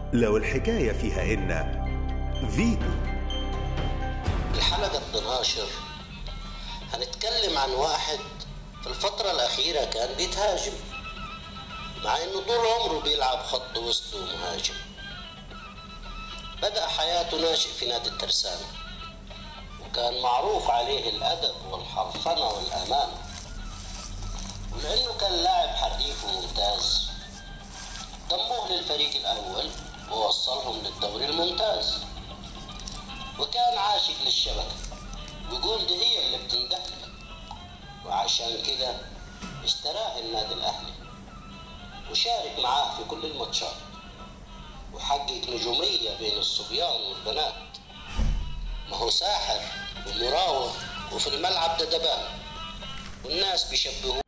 لو الحكاية فيها إن فيتو الحلقة 12 هنتكلم عن واحد في الفترة الأخيرة كان بيتهاجم مع إنه طول عمره بيلعب خط وسط ومهاجم بدأ حياته ناشئ في نادي الترسانة وكان معروف عليه الأدب والحرفنة والأمانة ولأنه كان لاعب حريف وممتاز ضموه للفريق الأول ووصلهم للدوري الممتاز وكان عاشق للشبكة ويقول دي هي اللي بتندهلي وعشان كده اشتراه النادي الأهلي وشارك معاه في كل الماتشات وحقق نجومية بين الصبيان والبنات ما هو ساحر ومراوغ وفي الملعب دبان والناس بيشبهوه